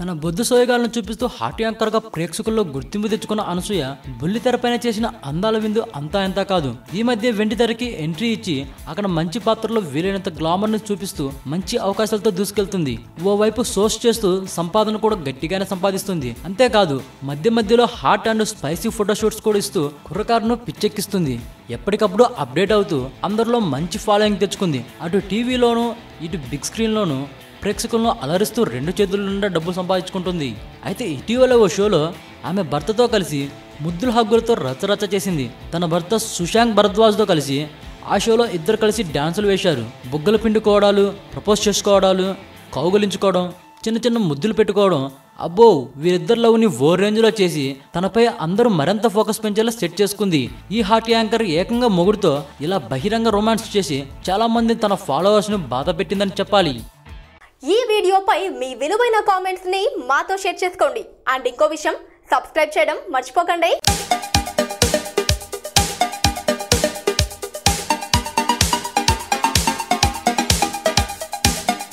తన బొద్దు సోయగాలను చూపిస్తూ hot anchor గా ప్రేక్షకుల్లో గుర్తింపు తెచ్చుకున్న అనసూయ బుల్లి తెరపైన చేసిన అందాల విందు అంతా ఎంత కాదు ఈ మధ్య వెండి తెరకి ఎంట్రీ ఇచ్చి అక్కడ మంచి పాత్రలో వీలైనంత గ్లామర్ ని చూపిస్తూ మంచి అవకాశాలతో దూసుకెళ్తుంది ఓవైపు సోర్స్ చేస్తూ సంపాదన కూడా గట్టిగానే సంపాదిస్తుంది అంతేకాదు మధ్య మధ్యలో హాట్ అండ్ స్పైసీ ఫోటోషూట్స్ కూడా ఇస్తూ కుర్రకారును పిచ్చెక్కిస్తుంది ఎప్పటికప్పుడు అప్డేట్ అవుతూ అందరిలో మంచి ఫాలోయింగ్ తెచ్చుకుంది అటు టీవీలోనూ ఇటు బిగ్ స్క్రీన్లోనూ ప్రేక్షకులను అలరిస్తూ రెండు చేతుల నుండి డబ్బు సంపాదించుకుంటుంది అయితే ఇటీవల ఓ షోలో ఆమె భర్తతో కలిసి ముద్దుల హగ్గులతో రచ్చరచ్చ చేసింది తన భర్త సుశాంక్ భరద్వాజ్తో కలిసి ఆ షోలో ఇద్దరు కలిసి డాన్సులు వేశారు బుగ్గలు పిండుకోవడాలు ప్రపోజ్ చేసుకోవడాలు కౌగులించుకోవడం చిన్న చిన్న ముద్దులు పెట్టుకోవడం అబ్బో వీరిద్దరి లవ్ని ఓ రేంజ్లో చేసి తనపై అందరూ మరింత ఫోకస్ పెంచేలా సెట్ చేసుకుంది ఈ హాట్ యాంకర్ ఏకంగా మొగుడుతో ఇలా బహిరంగ రొమాన్స్ చేసి చాలా మంది తన ఫాలోవర్స్ను బాధ పెట్టిందని చెప్పాలి ఈ వీడియోపై మీ విలువైన కామెంట్స్ ని మాతో షేర్ చేసుకోండి అండ్ ఇంకో విషయం సబ్స్క్రైబ్ చేయడం మర్చిపోకండి